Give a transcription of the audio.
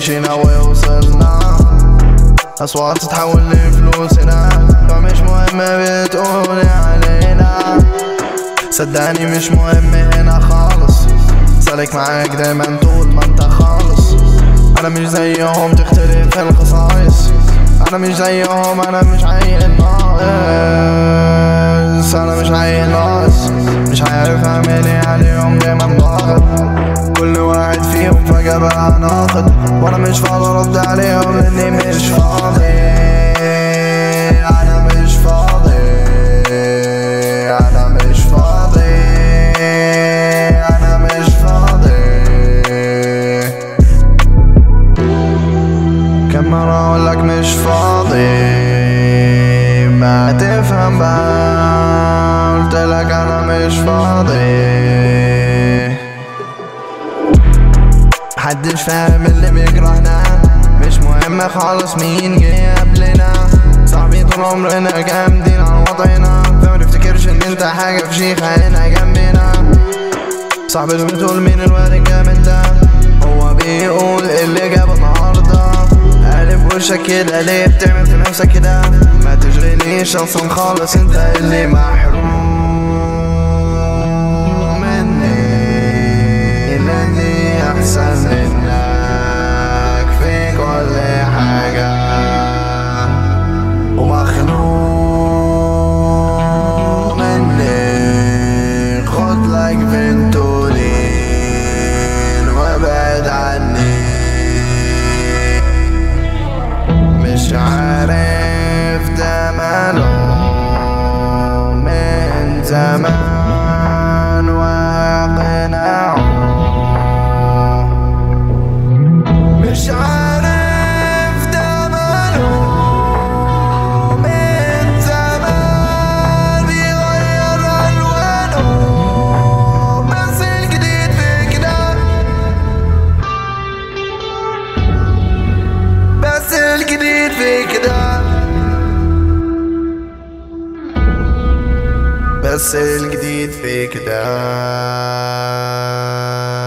مشينا ووصلنا أصوات تتحول لفلوس هنا فمش مهم بتقولي علينا صدقني مش مهم هنا خالص سالك معاك دايما طول ما انت خالص انا مش زيهم تختلف الخصائص انا مش زيهم انا مش عيل ناقص انا مش عيل ناقص مش عارف اعمل ايه عليهم دايما ضاغط كل واحد فيهم فجأة بقى ناقد وانا مش فاضي ارد عليهم لاني مش فاضي انا مش فاضي انا مش فاضي انا مش فاضي كم مرة اقول لك مش فاضي ما تفهم بقى قلت لك انا مش فاضي محدش فاهم اللي بيجرحنا مش مهم خالص مين جه قبلنا صاحبي طول عمرنا جامدين على وضعنا فما تفتكرش ان انت حاجة في شيخة هنا جنبنا صاحبي اللي بتقول مين الواد الجامد ده هو بيقول اللي جاب النهارده قالب وشك كده ليه بتعمل في نفسك كده ما تشغلنيش اصلا خالص انت اللي محروم مني لاني احسن منك في كل حاجة ومخنوق مني خد لك فنتولين وابعد عني مش عارف ده ماله من زمان واقنعه مش عارف ده ماله من زمان بيغير الوانه بس الجديد في كده بس الجديد في كده بس الجديد في كده